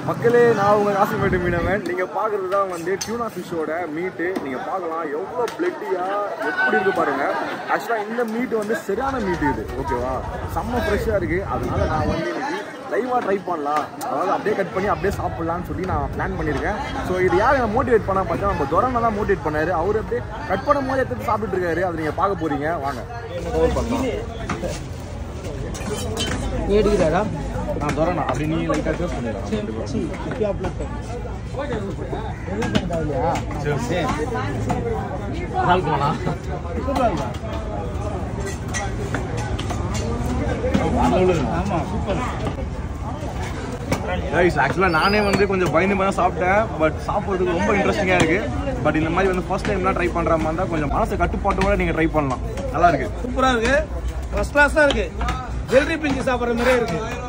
மக்களே நான் உங்க காசிமேட்டு மீனவன் நீங்க பாக்குறது தான் வந்து டியூனா ஃபிஷ்ஷோட மீட்டு நீங்க பார்க்கலாம் எவ்வளவு பிளட்டியா எப்படி இருக்கு பாருங்க ஆக்சுவலா இந்த மீட் வந்து சரியான மீட் இது ஓகேவா செம்ம ஃப்ரெஷ்ஷா இருக்கு அதனால நான் வந்து இன்னைக்கு லைவா ட்ரை பண்ணலாம் அதாவது அப்படியே கட் பண்ணி அப்படியே சாப்பிடலாம்னு சொல்லி நான் பிளான் பண்ணியிருக்கேன் ஸோ இது யார் என்ன மோட்டிவேட் பண்ணா பார்த்தா நம்ம துரனை தான் மோட்டிவேட் பண்ணாரு அவர் அப்படியே கட் பண்ணும் போது எடுத்து சாப்பிட்டு இருக்காரு அதை நீங்க பார்க்க போறீங்க வாங்க ஓவர் பண்ணலாம் நீ எடுக்கிறாடா நான் துரனா அப்படி நீ லைட்டாக டேஸ்ட் பண்ணிடலாம் சி இப்போ அப்லோட் பண்ணு சரி நாள் போனா ஆமா சூப்பர் ரைஸ் ஆக்சுவலாக நானே வந்து கொஞ்சம் பயந்து தான் சாப்பிட்டேன் பட் சாப்பிட்றதுக்கு ரொம்ப இன்ட்ரெஸ்டிங்காக இருக்கு பட் இந்த மாதிரி வந்து ஃபர்ஸ்ட் டைம்லாம் ட்ரை பண்ணுற மாதிரி இருந்தால் கொஞ்சம் மனசு கட்டுப்பாட்டோட நீங்கள் ட்ரை பண்ணலாம் நல்லா இருக்கு சூப்பரா இருக்கு ஃபர்ஸ்ட் கிளாஸா இருக்கு ஜெல்லி பிஞ்சு சாப்பிடுற மாதிரியே இருக்கு